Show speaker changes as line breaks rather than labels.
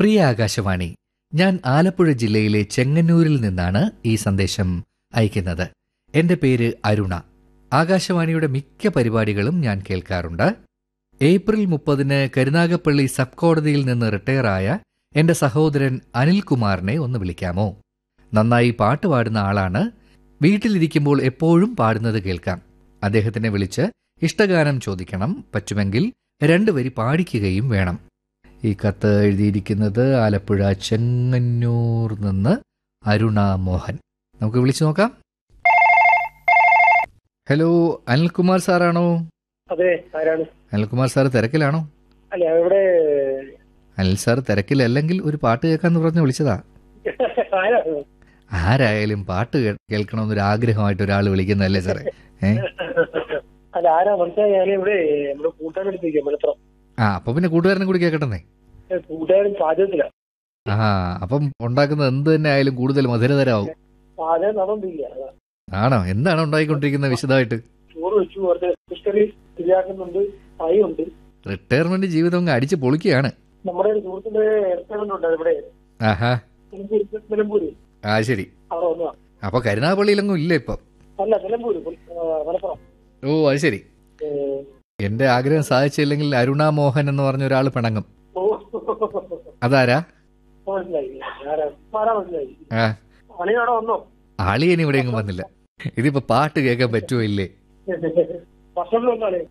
പ്രിയ ആകാശവാണി ഞാൻ ആലപ്പുഴ ജില്ലയിലെ ചെങ്ങന്നൂരിൽ നിന്നാണ് ഈ സന്ദേശം അയക്കുന്നത് എന്റെ പേര് അരുണ ആകാശവാണിയുടെ മിക്ക പരിപാടികളും ഞാൻ കേൾക്കാറുണ്ട് ഏപ്രിൽ മുപ്പതിന് കരുനാഗപ്പള്ളി സബ് കോടതിയിൽ നിന്ന് റിട്ടയറായ എന്റെ സഹോദരൻ അനിൽകുമാറിനെ ഒന്ന് വിളിക്കാമോ നന്നായി പാട്ട് പാടുന്ന ആളാണ് വീട്ടിലിരിക്കുമ്പോൾ എപ്പോഴും പാടുന്നത് കേൾക്കാം അദ്ദേഹത്തിനെ വിളിച്ച് ഇഷ്ടഗാനം ചോദിക്കണം പറ്റുമെങ്കിൽ രണ്ടുവരി പാടിക്കുകയും വേണം ഈ കത്ത് എഴുതിയിരിക്കുന്നത് ആലപ്പുഴ ചെങ്ങന്നൂർ നിന്ന് അരുണ മോഹൻ നമുക്ക് വിളിച്ചു നോക്കാം ഹലോ അനിൽകുമാർ സാറാണോ
അതെ ആരാണ്
അനിൽകുമാർ സാർ തിരക്കിലാണോ
അല്ല ഇവിടെ
അനിൽ സാർ തിരക്കിലല്ലെങ്കിൽ ഒരു പാട്ട് കേൾക്കാന്ന് പറഞ്ഞ് വിളിച്ചതാ
ആരാണ്
ആരായാലും പാട്ട് കേ- കേൾക്കണമെന്നൊരു ആഗ്രഹമായിട്ട് ഒരാൾ വിളിക്കുന്നതല്ലേ സാറേ ഏ
അല്ല ആരാ മനസ്സിലായി ഞാൻ ഇവിടെ നമ്മുടെ കൂട്ടുകാരൻ എടുത്തിരിക്കാം മലപ്പുറം
ആ അപ്പൊ പിന്നെ കൂട്ടുകാരനും കൂടി കേൾക്കട്ടെ
ഏ, കൂട്ടുകാരൻ പാചകത്തില
ആ അപ്പം ഉണ്ടാക്കുന്നത് എന്ത് തന്നെ ആയാലും കൂടുതൽ മധുരതരാവും
പാചകം നടന്നില്ല അതാ.
ആണോ എന്താണ് ഉണ്ടായിക്കൊണ്ടിരിക്കുന്നത് വിശദമായിട്ട്
ചോറ് വെച്ചു കുറച്ച് ഫിഷ് കറി ശരിയാക്കുന്നുണ്ട് ഫ്രൈ ഉണ്ട്
റിട്ടയർമെന്റ് ജീവിതം അങ്ങ് അടിച്ച് പൊളിക്കുകയാണ്
നമ്മുടെ ഒരു സുഹൃത്തിന്റെ റെസ്റ്റോറന്റ് ഉണ്ട് ഇവിടെ
ആഹാ
നിലമ്പൂര് നിലമ്പൂര്
ആ ശരി
അവിടെ വന്നതാ
അപ്പൊ കരുനാഗപ്പള്ളിയിലൊന്നും ഇല്ല ഇപ്പം
അല്ല നിലമ്പൂര് ആ, മലപ്പുറം
ഓ അത് ശരി
ഏ,
എന്റെ ആഗ്രഹം സാധിച്ചില്ലെങ്കിൽ അരുണ മോഹൻ എന്ന് പറഞ്ഞ ഒരാൾ പിണങ്ങും
ഓ
അതാരാ
മനസ്സിലായി ആരാ ആരാ മനസ്സിലായി
ആ
അണിയാണോ വന്നോ
ആളിയനി ഇവിടെ എങ്ങും വന്നില്ല ഇതിപ്പോ പാട്ട് കേൾക്കാൻ പറ്റുമോ ഇല്ലേ
ഭക്ഷണം വന്നാലേ